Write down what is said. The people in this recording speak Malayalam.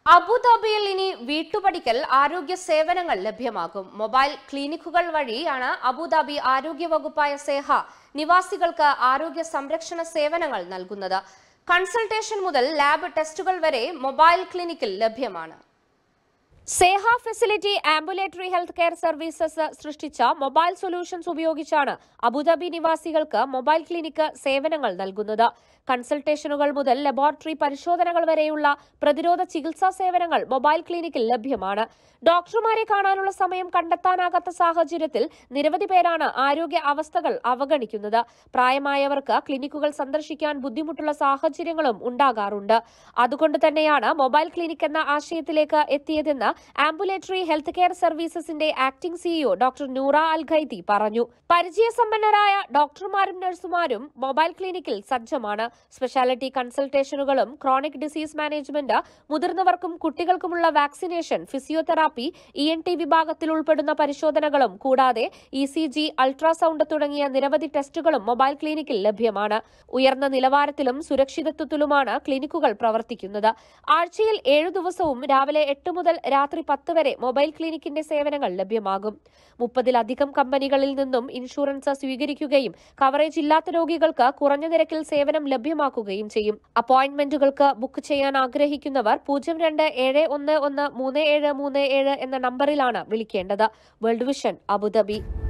അബുദാബിയിൽ ഇനി വീട്ടുപടിക്കൽ ആരോഗ്യ സേവനങ്ങൾ ലഭ്യമാകും മൊബൈൽ ക്ലിനിക്കുകൾ വഴിയാണ് അബുദാബി ആരോഗ്യ വകുപ്പായ സേഹ നിവാസികൾക്ക് ആരോഗ്യ സംരക്ഷണ സേവനങ്ങൾ നൽകുന്നത് കൺസൾട്ടേഷൻ മുതൽ ലാബ് ടെസ്റ്റുകൾ വരെ മൊബൈൽ ക്ലിനിക്കിൽ ലഭ്യമാണ് SEHA facility ambulatory health care services സൃഷ്ടിച്ച മൊബൈൽ സൊല്യൂഷൻസ് ഉപയോഗിച്ചാണ് അബുദാബി നിവാസികൾക്ക് മൊബൈൽ ക്ലിനിക്ക് സേവനങ്ങൾ നൽകുന്നത് കൺസൾട്ടേഷനുകൾ മുതൽ ലബോറട്ടറി പരിശോധനകൾ വരെയുള്ള പ്രതിരോധ ചികിത്സാ സേവനങ്ങൾ മൊബൈൽ ക്ലിനിക്കിൽ ലഭ്യമാണ് ഡോക്ടർമാരെ കാണാനുള്ള സമയം കണ്ടെത്താനാകാത്ത സാഹചര്യത്തിൽ നിരവധി പേരാണ് ആരോഗ്യ അവസ്ഥകൾ അവഗണിക്കുന്നത് പ്രായമായവർക്ക് ക്ലിനിക്കുകൾ സന്ദർശിക്കാൻ ബുദ്ധിമുട്ടുള്ള സാഹചര്യങ്ങളും ഉണ്ടാകാറുണ്ട് അതുകൊണ്ട് തന്നെയാണ് മൊബൈൽ ക്ലിനിക് എന്ന ആശയത്തിലേക്ക് എത്തിയതെന്ന് ആംബുലേറ്ററി ഹെൽത്ത് കെയർ സർവീസസിന്റെ acting CEO doctor Noora Al Khaiti പറഞ്ഞു പരിചയസമ്പന്നരായ ഡോക്ടർമാരും നഴ്സുമാരും മൊബൈൽ ക്ലിനിക്കിൽ സജ്ജമാണ് സ്പെഷ്യാലിറ്റി കൺസൾട്ടേഷനുകളും ക്രോണിക് ഡിസീസ് മാനേജ്മെന്റ് മുതിർന്നവർക്കും കുട്ടികൾക്കുമുള്ള vaccination physiotherapy E N T വിഭാഗത്തിൽ ഉൾപ്പെടുന്ന പരിശോധനകളും കൂടാതെ ഇ സി ജി അൾട്രാസൗണ്ട് തുടങ്ങിയ നിരവധി ടെസ്റ്റുകളും മൊബൈൽ ക്ലിനിക്കിൽ ലഭ്യമാണ് ഉയർന്ന നിലവാരത്തിലും സുരക്ഷിതത്വത്തിലുമാണ് ക്ലിനിക്കുകൾ പ്രവർത്തിക്കുന്നത് ആഴ്ചയിൽ ഏഴു ദിവസവും രാവിലെ എട്ട് മുതൽ രാത്രി പത്ത് വരെ മൊബൈൽ ക്ലിനിക്കിന്റെ സേവനങ്ങൾ ലഭ്യമാകും മുപ്പതിലധികം കമ്പനികളിൽ നിന്നും ഇൻഷുറൻസ് സ്വീകരിക്കുകയും കവറേജ് ഇല്ലാത്ത രോഗികൾക്ക് കുറഞ്ഞ നിരക്കിൽ സേവനം ലഭ്യമാക്കുകയും ചെയ്യും അപ്പോയിന്റ്മെന്റുകൾക്ക് ബുക്ക് ചെയ്യാൻ ആഗ്രഹിക്കുന്നവർ പൂജ്യം രണ്ട് ഏഴ് ഒന്ന് ഒന്ന് മൂന്ന് ഏഴ് മൂന്ന് ഏഴ് എന്ന നമ്പറിലാണ് വിളിക്കേണ്ടത് വേൾഡ് വിഷൻ അബുദാബി